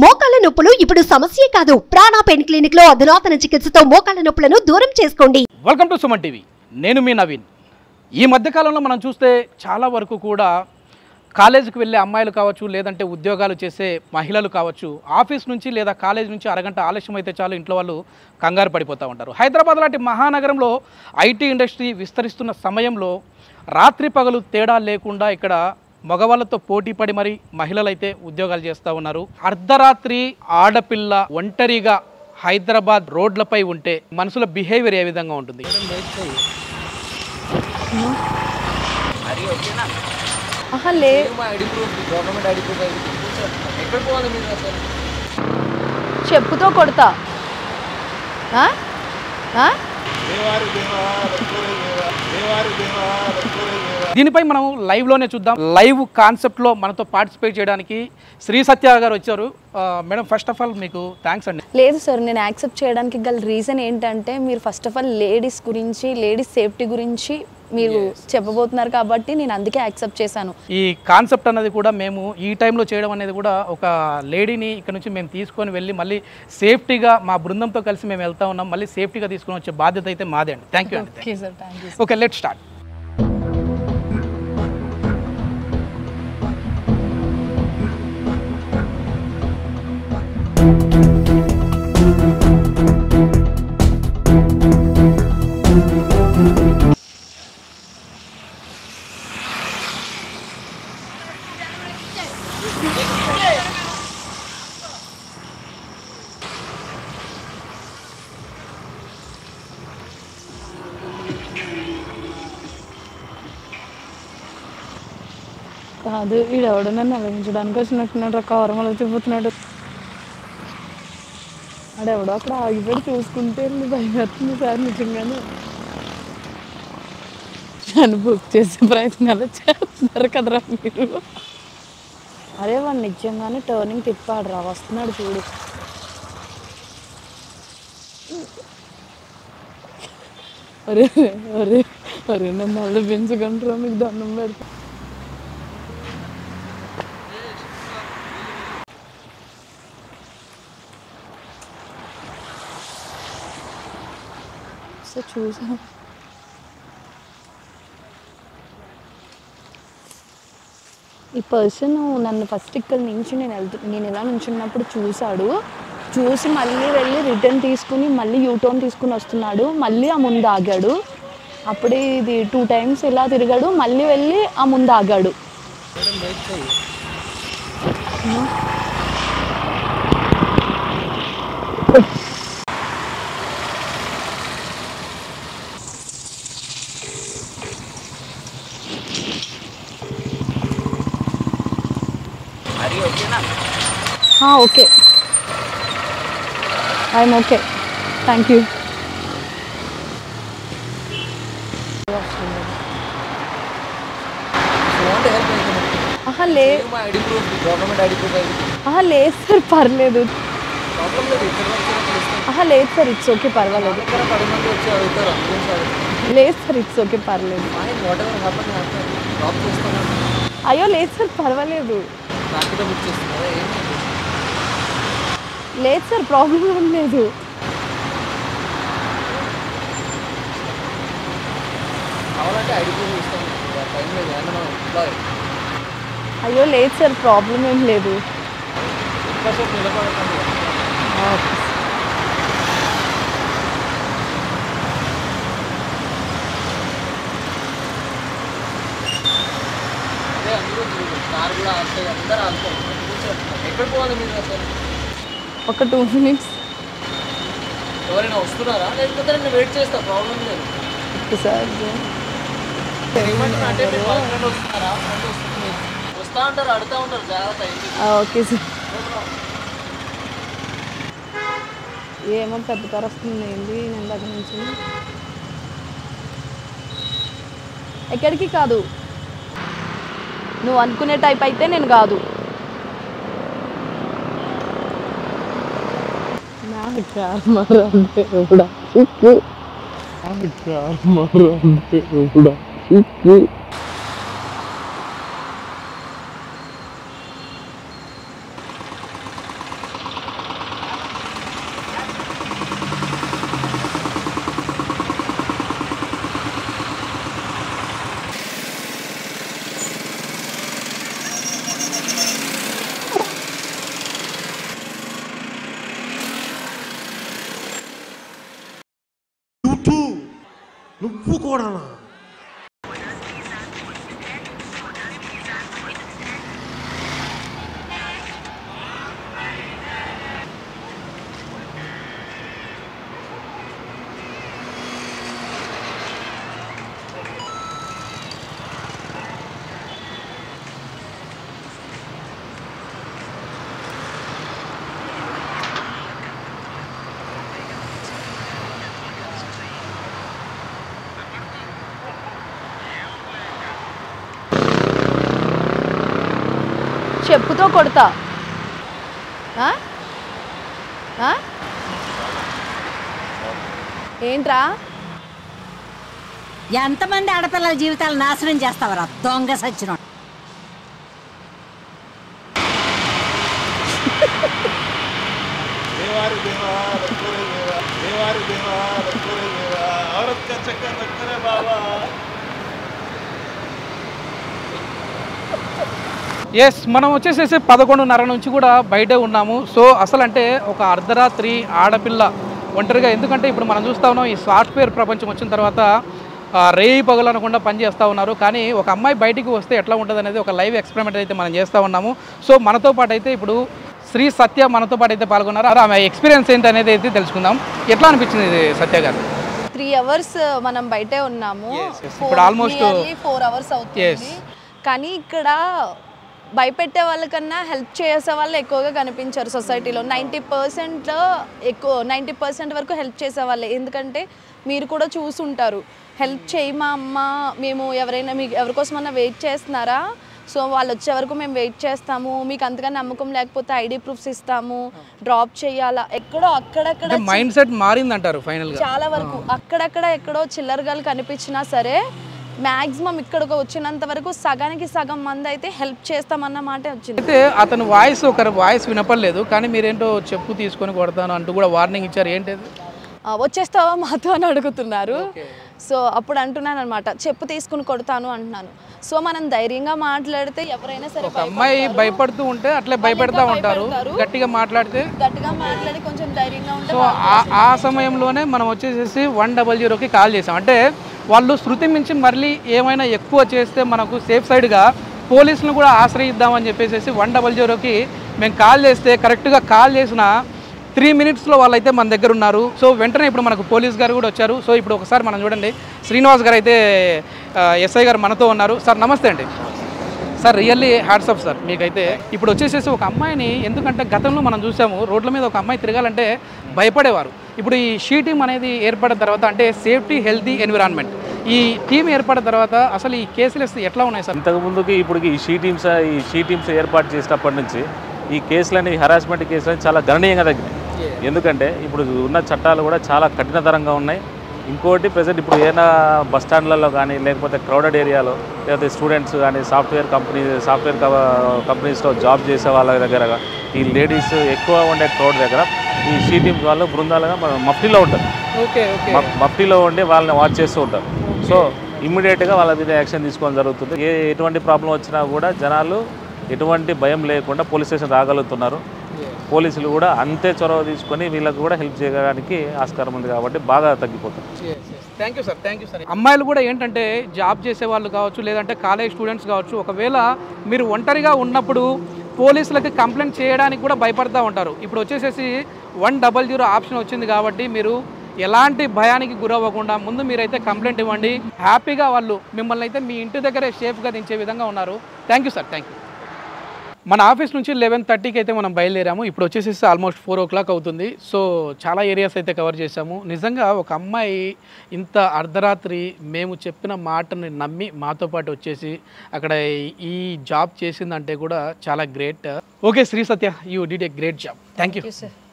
మోకాళ్ల నొప్పులు ఇప్పుడు సమస్యే కాదు ప్రాణా పెయిన్ క్లినిక్ లో అధునాతన చికిత్సతో మోకాళ్ల నొప్పులను దూరం చేసుకోండి వెల్కమ్ టు సుమన్ టీవీ నేను మీ నవీన్ ఈ మధ్యకాలంలో మనం చూస్తే చాలా వరకు కూడా కాలేజీకి వెళ్ళే అమ్మాయిలు కావచ్చు లేదంటే ఉద్యోగాలు చేసే మహిళలు కావచ్చు ఆఫీస్ నుంచి లేదా కాలేజ్ నుంచి అరగంట ఆలస్యం అయితే చాలు ఇంట్లో వాళ్ళు కంగారు పడిపోతూ ఉంటారు హైదరాబాద్ లాంటి మహానగరంలో ఐటీ ఇండస్ట్రీ విస్తరిస్తున్న సమయంలో రాత్రి పగలు తేడా లేకుండా ఇక్కడ మగవాళ్ళతో పోటీ పడి మరి మహిళలు అయితే ఉద్యోగాలు చేస్తూ ఉన్నారు అర్ధరాత్రి ఆడపిల్ల ఒంటరిగా హైదరాబాద్ రోడ్లపై ఉంటే మనుషుల బిహేవియర్ ఏ విధంగా ఉంటుంది ఆహా లే ID proof government ID proof ID proof ఎక్కడ పోవాలి మీరు అసలు చెప్పుతో కొడతా ఆ? ఆ? దీనిపై మనం లైవ్లోనే చూద్దాం లైవ్ కాన్సెప్ట్లో మనతో పార్టిసిపేట్ చేయడానికి శ్రీ సత్య గారు వచ్చారు ఆ, మేడం ఫస్ట్ ఆఫ్ ఆల్ మీకు థ్యాంక్స్ అండి లేదు సార్ నేను యాక్సెప్ట్ చేయడానికి గల రీజన్ ఏంటంటే మీరు ఫస్ట్ ఆఫ్ ఆల్ లేడీస్ గురించి లేడీస్ సేఫ్టీ గురించి మీరు చెప్పబోతున్నారు కాబట్టి నేను అందుకే యాక్సెప్ట్ చేశాను ఈ కాన్సెప్ట్ అన్నది కూడా మేము ఈ టైంలో చేయడం అనేది కూడా ఒక లేడీని ఇక్కడ నుంచి మేము తీసుకొని వెళ్ళి మళ్ళీ సేఫ్టీగా మా బృందంతో కలిసి మేము వెళ్తా ఉన్నాం మళ్ళీ సేఫ్టీగా తీసుకొని వచ్చే బాధ్యత అయితే మాదే అండి థ్యాంక్ యూ అండి okay sir thank you okay let start కాదు ఈడెవడు నన్ను అలగించడానికి వచ్చినట్టున్నాడు కవరమలో చెబుతున్నాడు ఆడెవడో అక్కడ ఆగిపోయి చూసుకుంటే వెళ్ళి భయం వేస్తుంది సార్ నిజంగానే నన్ను బుక్ చేసే ప్రయత్నాలు చేస్తున్నారు కదరా మీరు అరే వాడు నిజంగానే టర్నింగ్ తిప్పాడు రా వస్తున్నాడు చూడు అరే అరే అరే నన్ను అల్లు పెంచకంటారా మీకు దండం పెడతా సో చూసాను ఈ పర్సన్ నన్ను ఫస్ట్ ఇక్కడ నుంచి నేను వెళ్తు నేను ఇలా నుంచున్నప్పుడు చూశాడు చూసి మళ్ళీ వెళ్ళి రిటర్న్ తీసుకుని మళ్ళీ యూటర్న్ తీసుకుని వస్తున్నాడు మళ్ళీ ఆ ముందు ఆగాడు అప్పుడే ఇది టూ టైమ్స్ ఇలా తిరిగాడు మళ్ళీ వెళ్ళి ఆ ముందు ఆగాడు అది ఓకేనా okay I'm okay thank you want help ఆహా లే మా ID proof government ID proof ID ఆహా లేదు సార్ పర్లేదు ప్రాబ్లం లేదు ఇక్కడ వరకు తెలుస్తుంది ఆహా లేదు సార్ ఇట్స్ ఓకే పర్వాలేదు దగ్గర పది మంది వచ్చి అడుగుతారు అంబులెన్స్ అడుగుతారు లేదు సార్ ఇట్స్ ఓకే పర్లేదు fine whatever happen happen drop చేస్తాను అయ్యో లేదు సార్ పర్వాలేదు ర్యాపిడో బుక్ చేస్తున్నారా ఏం లేదు సార్ ప్రాబ్లం ఏం లేదు కావాలంటే ఐడి ప్రూఫ్ ఇస్తాను టైం లేదు ఏమన్నా ఎంప్లాయ్ అయ్యో లేదు సార్ ప్రాబ్లం ఏం లేదు ఎక్కువసేపు నిలబడకండి అదే అందరూ కార్ కూడా ఆగుతాయి అందరూ ఆగుతారు ఎక్కడ పోవాలి మీరు అసలు ఒక టూ మినిట్స్ ఎవరైనా వస్తున్నారా లేకపోతే నేను వెయిట్ చేస్తా ప్రాబ్లం లేదు సార్ ఏమంటారు అంటే మీరు వాళ్ళ ఫ్రెండ్ వస్తున్నారా ఫ్రెండ్ వస్తుంది వస్తా ఉంటారు అడుగుతా ఉంటారు జాగ్రత్త ఇంటికి ఓకే సార్ ఏమో పెద్ద కార్ వస్తుంది ఏంటి నేను దగ్గర నుంచి ఎక్కడికి కాదు నువ్వు అనుకునే టైప్ అయితే నేను కాదు నా కార్ మరంటే కూడా నా కార్ మరంటే కూడా నువ్వు కూడానా చెప్పుతో కొడతా ఆ? ఆ? ఏంట్రా ఎంతమంది ఆడపిల్లల జీవితాలు నాశనం చేస్తావరా దొంగ సచ్చిన దేవారి దేవా రక్కరే దేవా దేవారి దేవా రక్కరే దేవా ఔరత్ కా చక్కర్ రక్కరే బాబా ఎస్ మనం వచ్చేసేసి పదకొండున్నర నుంచి కూడా బయటే ఉన్నాము సో అసలు అంటే ఒక అర్ధరాత్రి ఆడపిల్ల ఒంటరిగా ఎందుకంటే ఇప్పుడు మనం చూస్తా ఉన్నాం ఈ సాఫ్ట్వేర్ ప్రపంచం వచ్చిన తర్వాత ఆ, రేయి పగలు అనకుండా పనిచేస్తూ ఉన్నారు కానీ ఒక అమ్మాయి బయటికి వస్తే ఎట్లా ఉంటుంది అనేది ఒక లైవ్ ఎక్స్పెరిమెంట్ అయితే మనం చేస్తూ ఉన్నాము సో మనతో పాటు అయితే ఇప్పుడు శ్రీ సత్య మనతో పాటు అయితే పాల్గొన్నారు అది ఆమె ఎక్స్పీరియన్స్ ఏంటి అనేది అయితే తెలుసుకుందాం ఎట్లా అనిపించింది ఇది సత్య గారు త్రీ అవర్స్ మనం బయటే ఉన్నాము Yes, yes. ఇప్పుడు almost- ఫోర్ అవర్స్ Yes. అవుతుంది కానీ ఇక్కడ భయపెట్టే వాళ్ళకన్నా హెల్ప్ చేసే వాళ్ళు ఎక్కువగా కనిపించారు సొసైటీలో నైంటీ పర్సెంట్ ఎక్కువ నైంటీ పర్సెంట్ వరకు హెల్ప్ చేసే వాళ్ళే ఎందుకంటే మీరు కూడా చూసుంటారు హెల్ప్ చేయమా అమ్మ మేము ఎవరైనా మీకు ఎవరికోసమన్నా వెయిట్ చేస్తున్నారా సో వాళ్ళు వచ్చే వరకు మేము వెయిట్ చేస్తాము మీకు అంతగా నమ్మకం లేకపోతే ఐడి ప్రూఫ్స్ ఇస్తాము డ్రాప్ చేయాలా ఎక్కడో అక్కడక్కడ అంటే మైండ్ సెట్ మారిందంటారు ఫైనల్గా చాలా వరకు అక్కడక్కడ ఎక్కడో చిల్లరగాలు కనిపించినా సరే మాక్సిమం ఇక్కడికి వచ్చినంత వరకు సగానికి సగం మంది అయితే హెల్ప్ చేస్తామన్న మాట వచ్చింది అయితే అతని వాయిస్ ఒకరి వాయిస్ వినపడలేదు కానీ మీరేంటో చెప్పు తీసుకొని కొడతాను అంటూ కూడా వార్నింగ్ ఇచ్చారు ఏంటిది ఆ, వచ్చేస్తావా మాతో అని అడుగుతున్నారు సో అప్పుడు అంటున్నాను అనమాట చెప్పు తీసుకుని కొడతాను అంటున్నాను సో మనం ధైర్యంగా మాట్లాడితే ఎవరైనా సరే ఒక అమ్మాయి భయపడుతూ ఉంటే అట్లే భయపెడతా ఉంటారు గట్టిగా మాట్లాడితే గట్టిగా మాట్లాడి కొంచెం ధైర్యంగా ఉంటే సో ఆ- ఆ సమయంలోనే మనం వచ్చేసేసి వన్ డబల్ జీరోకి కాల్ చేసాం అంటే వాళ్ళు శృతి మించి మళ్ళీ ఏమైనా ఎక్కువ చేస్తే మనకు సేఫ్ సైడ్గా పోలీసులను కూడా ఆశ్రయిద్దామని చెప్పేసి వన్ డబల్ జీరోకి మేము కాల్ చేస్తే కరెక్ట్గా కాల్ చేసిన త్రీ మినిట్స్లో వాళ్ళైతే మన దగ్గర ఉన్నారు సో వెంటనే ఇప్పుడు మనకు పోలీస్ గారు కూడా వచ్చారు సో ఇప్పుడు ఒకసారి మనం చూడండి శ్రీనివాస్ గారు అయితే ఎస్ఐ గారు మనతో ఉన్నారు సార్ నమస్తే అండి సార్ రియల్లీ హ్యాట్సప్ సార్ మీకైతే ఇప్పుడు వచ్చేసేసి ఒక అమ్మాయిని ఎందుకంటే గతంలో మనం చూసాము రోడ్ల మీద ఒక అమ్మాయి తిరగాలంటే భయపడేవారు ఇప్పుడు ఈ షీ టీమ్ అనేది ఏర్పడిన తర్వాత అంటే సేఫ్టీ హెల్తీ ఎన్విరాన్మెంట్ ఈ టీం ఏర్పడిన తర్వాత అసలు ఈ కేసులు ఎట్లా ఉన్నాయి సార్ ఇంతకు ముందుకి ఇప్పుడు ఈ షీ టీమ్స్ ఈ షీ టీమ్స్ ఏర్పాటు చేసినప్పటి నుంచి ఈ కేసులని హరాస్మెంట్ కేసులని చాలా గణనీయంగా తగ్గినాయి ఎందుకంటే ఇప్పుడు ఉన్న చట్టాలు కూడా చాలా కఠినతరంగా ఉన్నాయి ఇంకోటి ప్రజెంట్ ఇప్పుడు ఏదైనా బస్ స్టాండ్లలో కానీ లేకపోతే క్రౌడెడ్ ఏరియాలో లేకపోతే స్టూడెంట్స్ కానీ సాఫ్ట్వేర్ కంపెనీ సాఫ్ట్వేర్ కంపెనీస్లో జాబ్ చేసే వాళ్ళ దగ్గర ఈ లేడీస్ ఎక్కువ ఉండే క్రౌడ్ దగ్గర ఈ షీ టీమ్స్ వాళ్ళు బృందాలుగా మనం మఫ్టీలో ఉంటారు ఓకే ఓకే మఫ్- మఫ్టీలో ఉండి వాళ్ళని వాచ్ చేస్తూ ఉంటారు సో ఇమ్మీడియట్గా వాళ్ళ మీద యాక్షన్ తీసుకోవడం జరుగుతుంది ఏ ఎటువంటి ప్రాబ్లం వచ్చినా కూడా జనాలు ఎటువంటి భయం లేకుండా పోలీస్ స్టేషన్ రాగలుగుతున్నారు పోలీసులు కూడా అంతే చొరవ తీసుకొని వీళ్ళకి కూడా హెల్ప్ చేయడానికి ఆస్కారం ఉంది కాబట్టి బాగా తగ్గిపోతుంది thank you sir thank you sir అమ్మాయిలు కూడా ఏంటంటే జాబ్ చేసే వాళ్ళు కావచ్చు లేదంటే కాలేజ్ స్టూడెంట్స్ కావచ్చు ఒకవేళ మీరు ఒంటరిగా ఉన్నప్పుడు పోలీసులకి కంప్లైంట్ చేయడానికి కూడా భయపడతా ఉంటారు ఇప్పుడు వచ్చేసేసి వన్ డబల్ జీరో ఆప్షన్ వచ్చింది కాబట్టి మీరు ఎలాంటి భయానికి గురవ్వకుండా ముందు మీరైతే కంప్లైంట్ ఇవ్వండి హ్యాపీగా వాళ్ళు మిమ్మల్ని అయితే మీ ఇంటి దగ్గరే సేఫ్గా దించే విధంగా ఉన్నారు thank you sir thank you మన ఆఫీస్ నుంచి లెవెన్ థర్టీకి అయితే మనం బయలుదేరాము ఇప్పుడు వచ్చేసేసి ఆల్మోస్ట్ ఫోర్ ఓ క్లాక్ అవుతుంది సో చాలా ఏరియాస్ అయితే కవర్ చేసాము నిజంగా ఒక అమ్మాయి ఇంత అర్ధరాత్రి మేము చెప్పిన మాటని నమ్మి మాతో పాటు వచ్చేసి అక్కడ ఈ జాబ్ చేసిందంటే కూడా చాలా great okay Shri Satya you did a great job thank you sir